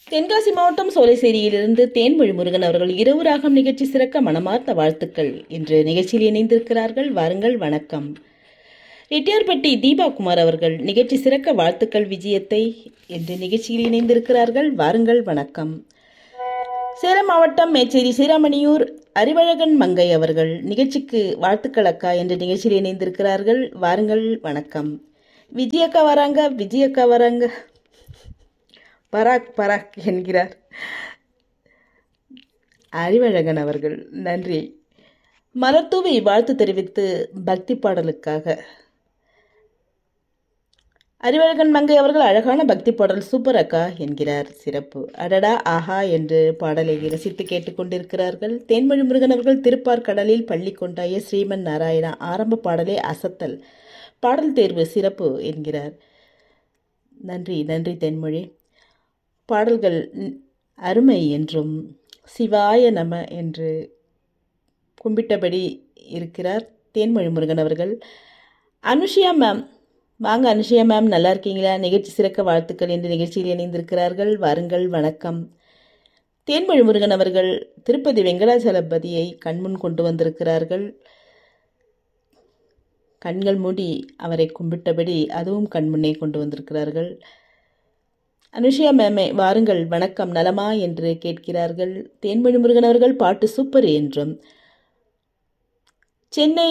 தென்காசி மாவட்டம் சோலைசேரியிலிருந்து தேன்மொழி முருகன் அவர்கள் இரவு ராகம் நிகழ்ச்சி சிறக்க மனமார்ந்த வாழ்த்துக்கள் என்று நிகழ்ச்சியில் இணைந்திருக்கிறார்கள் வாருங்கள் வணக்கம் ரெட்டியார்பட்டி தீபா குமார் அவர்கள் நிகழ்ச்சி சிறக்க வாழ்த்துக்கள் விஜயத்தை என்று நிகழ்ச்சியில் இணைந்திருக்கிறார்கள் வாருங்கள் வணக்கம் சேலம் மாவட்டம் மேச்சேரி சீராமணியூர் அறிவழகன் மங்கை அவர்கள் நிகழ்ச்சிக்கு வாழ்த்துக்கள் அக்கா என்று நிகழ்ச்சியில் இணைந்திருக்கிறார்கள் வாருங்கள் வணக்கம் விஜயக்கா வராங்க விஜயக்கா வராங்க பராக் பராக் என்கிறார் அறிவழகன் அவர்கள் நன்றி மலர்தூவி வாழ்த்து தெரிவித்து பக்தி பாடலுக்காக அறிவழகன் மங்கை அவர்கள் அழகான பக்தி பாடல் சூப்பர் அக்கா என்கிறார் சிறப்பு அடடா ஆஹா என்று பாடலை ரசித்து கேட்டுக்கொண்டிருக்கிறார்கள் தேன்மொழி முருகன் அவர்கள் திருப்பார் கடலில் பள்ளி கொண்டாய ஸ்ரீமன் நாராயணா ஆரம்ப பாடலே அசத்தல் பாடல் தேர்வு சிறப்பு என்கிறார் நன்றி நன்றி தென்மொழி பாடல்கள் அருமை என்றும் சிவாய நம என்று கும்பிட்டபடி இருக்கிறார் தேன்மொழி முருகன் அவர்கள் அனுஷியா மேம் வாங்க அனுஷியா மேம் நல்லா இருக்கீங்களா நிகழ்ச்சி சிறக்க வாழ்த்துக்கள் என்று நிகழ்ச்சியில் இணைந்திருக்கிறார்கள் வாருங்கள் வணக்கம் தேன்மொழி முருகன் அவர்கள் திருப்பதி வெங்கடாச்சலபதியை கண்முன் கொண்டு வந்திருக்கிறார்கள் கண்கள் மூடி அவரை கும்பிட்டபடி அதுவும் கண்முன்னே கொண்டு வந்திருக்கிறார்கள் அனுஷியா மேமே வாருங்கள் வணக்கம் நலமா என்று கேட்கிறார்கள் தேன்மொழி முருகன் அவர்கள் பாட்டு சூப்பர் என்றும் சென்னை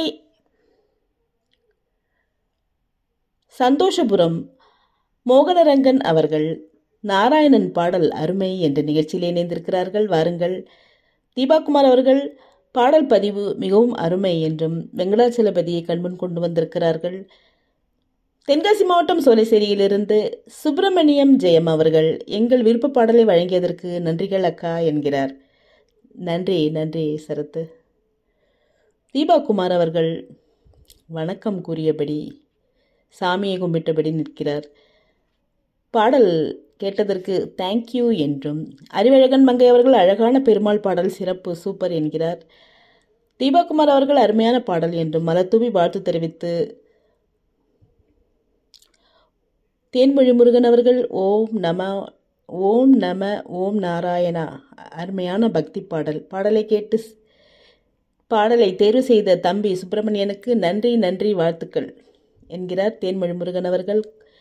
சந்தோஷபுரம் மோகனரங்கன் அவர்கள் நாராயணன் பாடல் அருமை என்ற நிகழ்ச்சியில் இணைந்திருக்கிறார்கள் வாருங்கள் தீபாகுமார் அவர்கள் பாடல் பதிவு மிகவும் அருமை என்றும் வெங்கடாச்சலபதியை கண்முன் கொண்டு வந்திருக்கிறார்கள் தென்காசி மாவட்டம் சோலைசேரியிலிருந்து சுப்பிரமணியம் ஜெயம் அவர்கள் எங்கள் விருப்ப பாடலை வழங்கியதற்கு நன்றிகள் அக்கா என்கிறார் நன்றி நன்றி சரத்து தீபா குமார் அவர்கள் வணக்கம் கூறியபடி சாமியை கும்பிட்டபடி நிற்கிறார் பாடல் கேட்டதற்கு தேங்க்யூ என்றும் அறிவழகன் மங்கை அவர்கள் அழகான பெருமாள் பாடல் சிறப்பு சூப்பர் என்கிறார் தீபாகுமார் அவர்கள் அருமையான பாடல் என்றும் மலத்தூவி வாழ்த்து தெரிவித்து தேன்மொழி முருகன் அவர்கள் ஓம் நம ஓம் நம ஓம் நாராயணா அருமையான பக்தி பாடல் பாடலை கேட்டு பாடலை தேர்வு செய்த தம்பி சுப்பிரமணியனுக்கு நன்றி நன்றி வாழ்த்துக்கள் என்கிறார் தேன்மொழி முருகன் அவர்கள்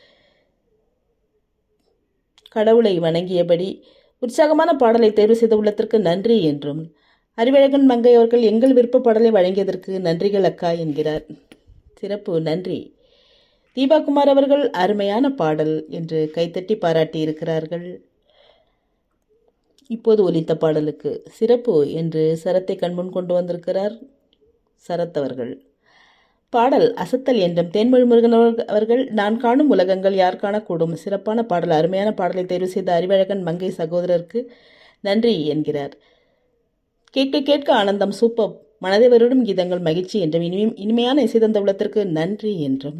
கடவுளை வணங்கியபடி உற்சாகமான பாடலை தேர்வு செய்த உள்ளத்திற்கு நன்றி என்றும் அறிவழகன் மங்கை அவர்கள் எங்கள் விருப்ப பாடலை வழங்கியதற்கு நன்றிகள் அக்கா என்கிறார் சிறப்பு நன்றி தீபாகுமார் அவர்கள் அருமையான பாடல் என்று கைத்தட்டி பாராட்டி இருக்கிறார்கள் இப்போது ஒலித்த பாடலுக்கு சிறப்பு என்று சரத்தை கண்முன் கொண்டு வந்திருக்கிறார் சரத் அவர்கள் பாடல் அசத்தல் என்றும் தேன்மொழி முருகன் அவர்கள் நான் காணும் உலகங்கள் யார் காணக்கூடும் சிறப்பான பாடல் அருமையான பாடலை தேர்வு செய்த அறிவழகன் மங்கை சகோதரருக்கு நன்றி என்கிறார் கேட்க கேட்க ஆனந்தம் சூப்பர் மனதை வருடும் கீதங்கள் மகிழ்ச்சி என்றும் இனிமே இனிமையான இசை தந்த உள்ளத்திற்கு நன்றி என்றும்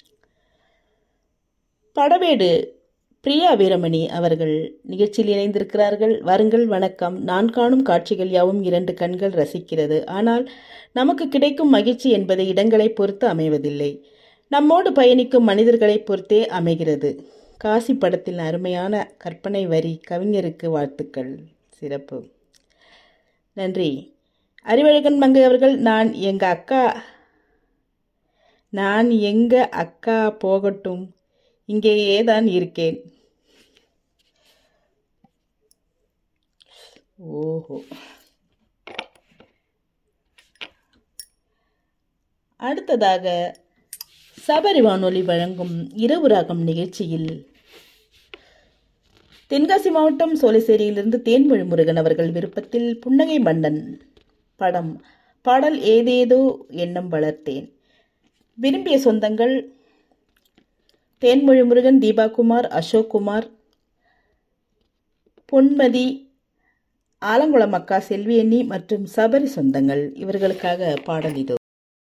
படவேடு பிரியா வீரமணி அவர்கள் நிகழ்ச்சியில் இணைந்திருக்கிறார்கள் வருங்கள் வணக்கம் நான் காணும் காட்சிகள் யாவும் இரண்டு கண்கள் ரசிக்கிறது ஆனால் நமக்கு கிடைக்கும் மகிழ்ச்சி என்பது இடங்களை பொறுத்து அமைவதில்லை நம்மோடு பயணிக்கும் மனிதர்களை பொறுத்தே அமைகிறது காசி படத்தின் அருமையான கற்பனை வரி கவிஞருக்கு வாழ்த்துக்கள் சிறப்பு நன்றி அறிவழகன் மங்கை அவர்கள் நான் எங்க அக்கா நான் எங்க அக்கா போகட்டும் இங்கேயே தான் இருக்கேன் ஓஹோ அடுத்ததாக சபரி வானொலி வழங்கும் இரவு ராகம் நிகழ்ச்சியில் தென்காசி மாவட்டம் சோலைசேரியிலிருந்து தேன்மொழி முருகன் அவர்கள் விருப்பத்தில் புன்னகை மன்னன் படம் பாடல் ஏதேதோ எண்ணம் வளர்த்தேன் விரும்பிய சொந்தங்கள் தேன்மொழி முருகன் தீபாகுமார் அசோக் குமார் பொன்மதி ஆலங்குளம் அக்கா செல்வியண்ணி மற்றும் சபரி சொந்தங்கள் இவர்களுக்காக பாடல் இதோ